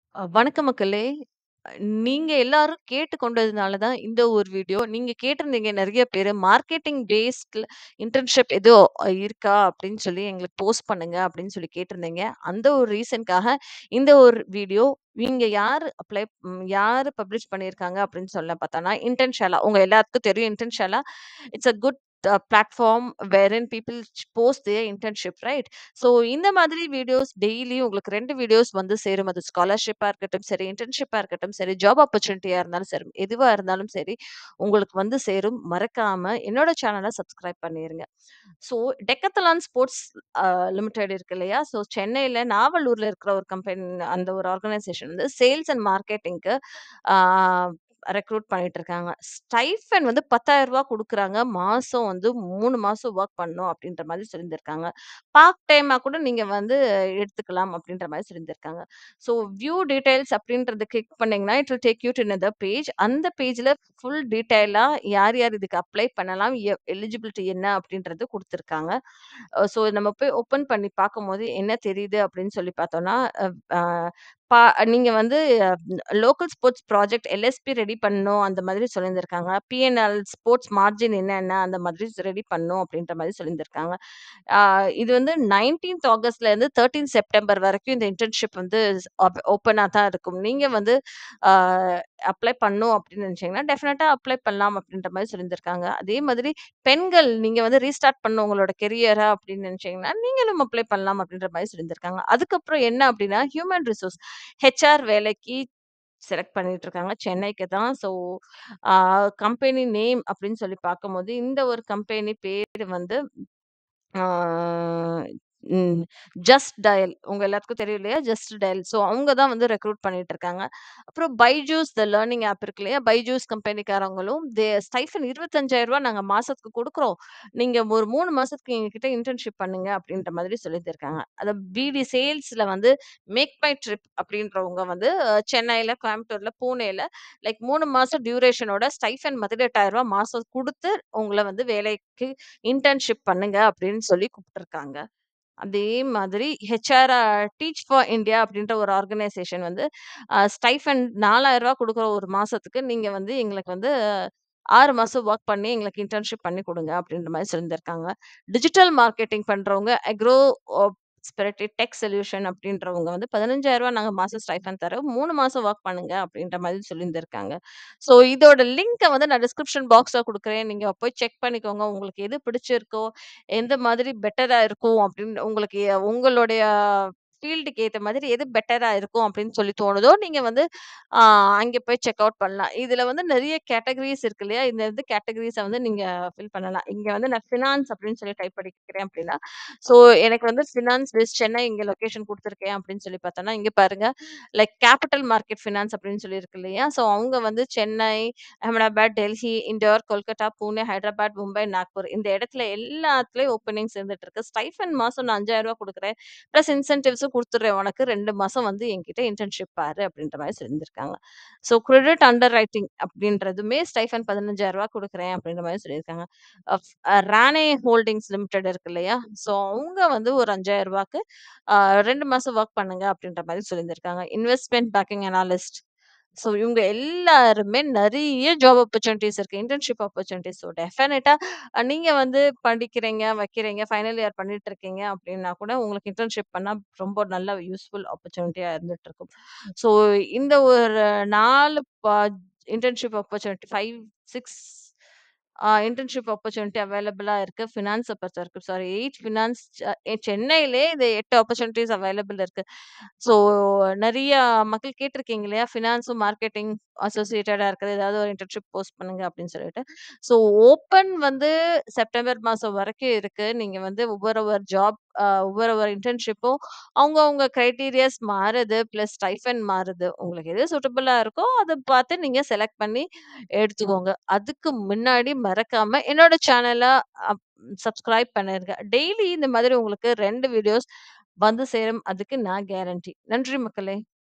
அ வணக்கம் மக்களே! அ நீங்க எல்லாரும் கேட்டுக்கொண்டதுனால தான் இந்த ஒரு வீடியோ. நீங்க கேட்டிருந்தீங்க நெறைய பேரு மார்க்கெட்டிங் பேஸ்ட்ல இன்டர்ன்ஷிப் ஏதோ அ இருக்கா? அப்படின்னு சொல்லி எங்களுக்கு போஸ்ட் பண்ணுங்க அப்படின்னு சொல்லி கேட்டிருந்தீங்க. அந்த ஒரு ரீசன்க்காக இந்த ஒரு வீடியோ. நீங்க யாரு அப்ளை ம் யாரு பப்ளிஷ் பண்ணியிருக்காங்க அப்படின்னு சொல்ல பார்த்தோம்னா, இன்டென்ஷலா உங்க எல்லாத்துக்கும் தெரியும் இன்டென்ஷலா it's a good a platform wherein people post their internship right? So இந்த மாதிரி வீடியோஸ் டெய்லியும் உங்களுக்கு 2 வீடியோஸ் வந்து சேரும். அது ஸ்காலர்ஷிப்பா இருக்கட்டும் சரி, இன்டர்ன்ஷிப்பா இருக்கட்டும் சரி, ஜாப் ஆப்பர்ச்சுனிட்டியா இருந்தாலும் சரி, எதுவா இருந்தாலும் சரி, உங்களுக்கு வந்து சேரும். மறக்காம என்னோட சேனல சப்ஸ்கிரைப் பண்ணிருங்க. So Decathlon sports a limited இருக்கு இல்லையா? ஸோ சென்னையில நாவலூர்ல இருக்கிற ஒரு கம்பெனி அந்த ஒரு ஆர்கனைசேஷன் வந்து சேல்ஸ் அண்ட் மார்க்கெட்டிங்க்கு ஆ ரெக்ரூட் பண்ணிட்டு இருக்காங்க. ஸ்டைஃபன் வந்து ரூ. 10,000 குடுக்குறாங்க. மாசம் வந்து 3 மாசம் வொர்க் பண்ணணும் அப்படின்ற மாதிரி சொல்லியிருந்திருக்காங்க. பார்ட் டைமா கூட நீங்க வந்து எடுத்துக்கலாம் அப்படின்ற மாரி சொல்லியிருந்திருக்காங்க. ஸோ வியூ டீட்டெயில்ஸ் அப்படின்றத கிளிக் பண்ணீங்கன்னா, it will take you to another page. அந்த பேஜ்ல ஃபுல் டீட்டெயிலா யார் யார் இதுக்கு அப்ளை பண்ணலாம், எ எலிஜிபிலிட்டி என்ன அப்படின்றது குடுத்துருக்காங்க. அ ஸோ நம்ம போய் ஓப்பன் பண்ணி பார்க்கும்போது என்ன தெரியுது அப்படின்னு சொல்லி பார்த்தோம்னா, அப் அ பா நீங்க வந்து local sports project LSP ready பண்ணணும் அந்த மாதிரி சொல்லியிருந்திருக்காங்க. பிஎன்எல் ஸ்போர்ட்ஸ் மார்ஜின் என்னென்ன அந்த மாதிரி ரெடி பண்ணணும் அப்படின்ற மாரி சொல்லியிருந்திருக்காங்க. ஆ இது வந்து 19த் ஆகஸ்ட்லேருந்து 13 செப்டம்பர் வரைக்கும் இந்த இன்டர்ன்ஷிப் வந்து ஓப் ஓப்பனா தான் இருக்கும். நீங்க வந்து ஆ அப்ளை பண்ணணும் அப்படின்னு நினைச்சீங்கன்னா, டெஃபினட்டா அப்ளை பண்ணலாம் அப்படின்ற மாரி சொல்லியிருந்திருக்காங்க. அதே மாதிரி பெண்கள் நீங்க வந்து ரீஸ்டார்ட் பண்ணணும் உங்களோட கெரியர அப்படின்னு நினைச்சீங்கன்னா, நீங்களும் அப்ளை பண்ணலாம் அப்படின்ற மாரி சொல்லியிருந்திருக்காங்க. அதுக்கப்புறம் என்ன அப்படின்னா, ஹியூமன் ரிசோர்ஸ் ஹெச்ஆர் வேலைக்கு செலக்ட் பண்ணிட்டு இருக்காங்க. சென்னைக்கு தான். ஸோ ஆ கம்பெனி நேம் அப்படின்னு சொல்லி பார்க்கும்போது, இந்த ஒரு கம்பெனி பேரு வந்து ஆ ம் ஜஸ்ட் டயல் உங்க எல்லாத்துக்கும் தெரியும் இல்லையா? Just dial. ஸோ அவங்க தான் வந்து ரெக்ரூட் பண்ணிட்டு இருக்காங்க. அப்புறம் பைஜூஸ் த லேர்னிங் ஆப் இருக்கு இல்லையா? பைஜூஸ் கம்பெனிக்காரங்களும் தே ஸ்டைஃபன் ரூ. 25,000 நாங்க மாசத்துக்கு குடுக்குறோம். நீங்க ஒரு 3 மாசத்துக்கு எங்ககிட்ட இன்டர்ன்ஷிப் பண்ணுங்க அப்படின்ற மாதிரி சொல்லியிருந்திருக்காங்க. அத பிடி சேல்ஸ்ல வந்து மேக் மை ட்ரிப் அப்படின்றவங்க வந்து சென்னையில, கோயம்புத்தூர்ல, பூனேல லைக் 3 மாசம் டியூரேஷனோட ஸ்டைஃபன் ரூ. 18,000 மாசம் குடுத்து உங்கள வந்து வேலைக்கு இன்டர்ன்ஷிப் பண்ணுங்க அப்படின்னு சொல்லி கூப்ட்டுருக்காங்க. அதே மாதிரி ஹெச்ஆர் டீச் ஃபார் இண்டியா அப்படின்ற ஒரு ஆர்கனைசேஷன் வந்து அ ஸ்டைஃபன் ரூ. 4,000 குடுக்குற ஒரு மாசத்துக்கு நீங்க வந்து எங்களுக்கு வந்து 6 மாசம் வொர்க் பண்ணி எங்களுக்கு இன்டர்ன்ஷிப் பண்ணி குடுங்க அப்படின்ற மாரி சொல்லியிருந்திருக்காங்க. டிஜிட்டல் மார்க்கெட்டிங் பண்றவங்க அக்ரோ ஒ ஸ்பிரிட்டி டெக் சொல்யூஷன் அப்படின்றவங்க வந்து ரூ. 15,000 நாங்க மாசம் ஸ்டைஃபன் தரோம். 3 மாசம் வொர்க் பண்ணுங்க அப்படின்ற மாதிரி சொல்லியிருந்திருக்காங்க. ஸோ இதோட லிங்க்க வந்து நான் டிஸ்கிரிப்ஷன் பாக்ஸ்ல குடுக்குறேன். நீங்க போய் செக் பண்ணிக்கோங்க. உங்களுக்கு எது பிடிச்சிருக்கோ, எந்த மாதிரி பெட்டரா இருக்கும் அப்படின்னு உங்களுக்கு எ உங்களுடைய ஃபீல்டுக்கு ஏத்த மாதிரி எது பெட்டரா இருக்கும் அப்படின்னு சொல்லி தோணுதோ, நீங்க வந்து ஆ அங்க போய் செக் அவுட் பண்ணலாம். இதுல வந்து நெறைய கேட்டகரிஸ் இருக்கு இல்லையா? இந்த இது கேட்டகரிஸ வந்து நீங்க ஃபில் பண்ணலாம். இங்க வந்து நான் ஃபினான்ஸ் அப்படின்னு சொல்லி டைப் பண்ணிக்கிறேன் அப்படின்னா, ஸோ எனக்கு வந்து ஃபினான்ஸ் பேஸ் சென்னை இங்க லொகேஷன் குடுத்துருக்கேன் அப்படின்னு சொல்லி பார்த்தோம்னா, இங்க பாருங்க லைக் கேப்பிட்டல் மார்க்கெட் ஃபினான்ஸ் அப்படின்னு சொல்லி இருக்கு இல்லையா? ஸோ அவங்க வந்து சென்னை, அஹமதாபாத், டெல்லி, இண்டோர், கொல்கத்தா, பூனே, ஹைதராபாத், மும்பை, நாக்பூர் இந்த இடத்துல எல்லாத்துலயும் ஓப்பனிங்ஸ் இருந்துட்டு இருக்கு. ஸ்டைஃபன் மாசம் நான் ரூ. 5,000 குடுக்குறேன். பிளஸ் இன்சென்டிவ்ஸும் குடுத்துடுறேன் உனக்கு 2 மாசம் வந்து என்கிட்ட இன்டர்ன்ஷிப் பாரு அப்படின்ற மாரி சொல்லியிருந்திருக்காங்க. ஸோ கிரெடிட் அண்டர் ரைட்டிங் அப்படின்றதுமே ஸ்டைஃபன் ரூ. 15,000 குடுக்குறேன் அப்படின்ற மாரி சொல்லியிருக்காங்க. அஃப் அ ரானே ஹோல்டிங்ஸ் லிமிடெட் இருக்கு இல்லையா? ஸோ அவங்க வந்து ஒரு ரூ. 5,000க்கு ஆ 2 மாசம் வொர்க் பண்ணுங்க அப்படின்ற மாரி சொல்லியிருந்திருக்காங்க. Investment banking analyst. ஸோ இவங்க எல்லாருமே நெறைய ஜாப் ஆப்பர்ச்சுனிட்டீஸ் இருக்கு. Internship opportunities. ஸோ டெஃபினட்டா அ நீங்க வந்து படிக்கிறீங்க, வைக்கிறீங்க, ஃபைனல் இயர் பண்ணிட்டு இருக்கீங்க அப்படின்னா கூட உங்களுக்கு இன்டர்ன்ஷிப் பண்ணா ரொம்ப நல்ல யூஸ்ஃபுல் ஆப்பர்ச்சுனிட்டியா இருந்துட்டு இருக்கும். ஸோ இந்த ஒரு 4 ப இன்டர்ன்ஷிப் ஆப்பர்ச்சுனிட்டி 5, 6 ஆ இன்டர்ன்ஷிப் ஆப்பர்ச்சுனிட்டி அவைலபிளா இருக்கு. ஃபினான்ஸ பொறுத்தவரைக்கும் சாரி 8 ஃபினான்ஸ் செ சென்னையிலே இது 8 ஆப்பர்ச்சுனிட்டீஸ் அவைலபிள் இருக்கு. ஸோ நெறைய மக்கள் கேட்டிருக்கீங்க இல்லையா? ஃபினான்ஸும் மார்க்கெட்டிங் அசோசியேட்டடா இருக்கிறது ஏதாவது ஒரு இன்டர்ன்ஷிப் போஸ்ட் பண்ணுங்க அப்படின்னு சொல்லிட்டு. ஸோ ஓப்பன் வந்து செப்டம்பர் மாசம் வரைக்கும் இருக்கு. நீங்க வந்து ஒவ்வொரு ஒரு ஜாப் அ ஒவ்வொரு ஒரு இன்டர்ன்ஷிப்பும் அவங்கவங்க கிரைட்டீரியாஸ் மாறுது. பிளஸ் ஸ்டைஃபன் மாறுது. உங்களுக்கு எது சூட்டபிளா இருக்கோ அத பார்த்து நீங்க செலக்ட் பண்ணி எடுத்துக்கோங்க. அதுக்கு முன்னாடி மறக்காம என்னோட சேனல அப் சப்ஸ்கிரைப் பண்ணிருங்க. டெய்லி இந்த மாதிரி உங்களுக்கு 2 வீடியோஸ் வந்து சேரும். அதுக்கு நான் கேரண்டி. நன்றி மக்களே!